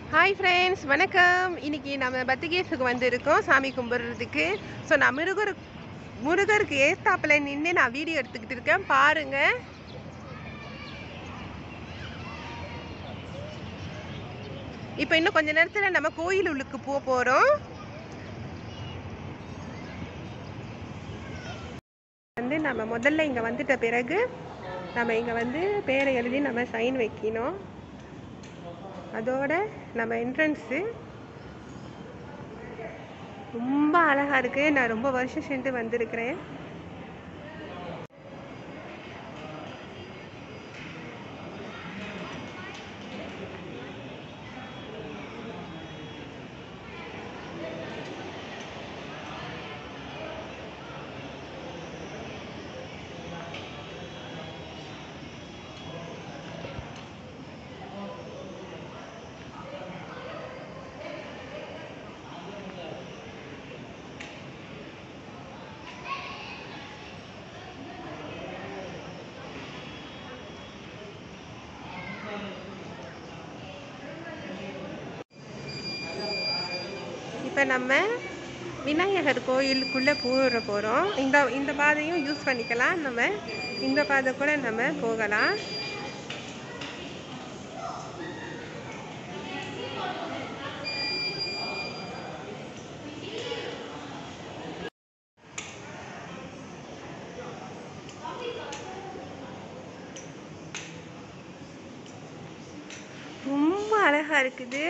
hi friends வணக்கம் இன்னைக்கு நம்ம பத்திகேஸுக்கு வந்திருக்கோம் சாமி கும்பிட்றதுக்கு ஸோ நான் முருகர் முருகருக்கு ஏத்தாப்புல நின்று நான் வீடியோ எடுத்துக்கிட்டு இருக்கேன் பாருங்க இப்போ இன்னும் கொஞ்ச நேரத்தில் நம்ம கோயில் உள்ளுக்கு போக போகிறோம் வந்து நம்ம முதல்ல இங்கே வந்துட்ட பிறகு நம்ம இங்கே வந்து பேரை எழுதி நம்ம சைன் வைக்கணும் அதோட நம்ம என்ட்ரன்ஸு ரொம்ப அழகாக இருக்குது நான் ரொம்ப வருஷம் சென்று வந்திருக்கிறேன் இப்போ நம்ம விநாயகர் கோயிலுக்குள்ளே போகிற போகிறோம் இந்த இந்த பாதையும் யூஸ் பண்ணிக்கலாம் நம்ம இந்த பாதை கூட நம்ம போகலாம் ரொம்ப அழகா இருக்குது